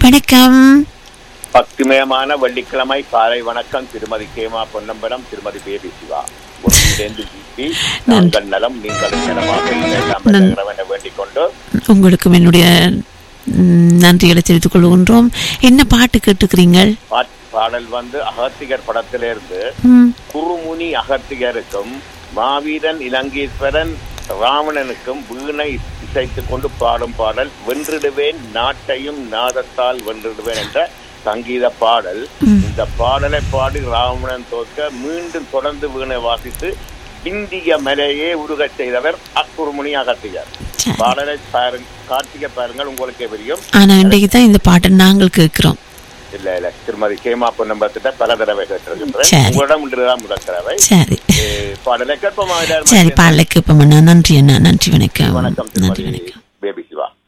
வணக்கம் பக்திமயமான வெள்ளிக்கிழமை காலை வணக்கம் திருமதி கேமா பொன்னம்பலம் திருமதி பேபி சிவா ஒன்றிலிருந்து ஜிபி நாங்கள் நலம் நீங்கள் நலமாக எல்லாம் என வேண்டிக் கொண்டு உங்களுக்கும் என்னுடைய ம், நன்றிகளை தெரிவித்துக் கொள்கின்றோம் என்ன பாட்டு கேட்டுக்கிறீங்கள் பாட்- பாடல் வந்து அகத்திகர் படத்திலிருந்து ம், குருமுனி அகத்திகருக்கும் மாவீரன் இலங்கேஸ்வரன் ராவணனுக்கும் வீணை இசைத்துக் கொண்டு பாடும் பாடல் வென்றிடுவேன் நாட்டையும் நாதத்தால் வென்றிடுவேன் என்ற சங்கீத பாடல் இந்த பாடலை பாடி ராவணன் தோற்க மீண்டும் தொடர்ந்து வீணை வாசித்து இந்திய மலையே உருகச் செய்தவர் அக்குருமுனி அகத்திகர் சரி. பாடலை பாருங்க கார்த்திகை பாருங்கள் உங்களுக்கே தெரியும் ஆனா இன்றைக்கு தான் இந்த பாட்டை நாங்கள் கேட்கிறோம் இல்ல இல்ல திருமதி கேமா பொன்னம்பத்திட்ட பல தடவை கேட்டிருக்கின்றேன் சரி. உங்களிடம் இன்றுதான் முதல் தடவை சரி Eh, பாடலை கேட்போமா எல்லாரும் சரி பாடலுக்கு இப்போ நன்றி அண்ணா நன்றி வணக்கம் வணக்கம் நன்றி திருமதி வணக்கம் பேபி சிவா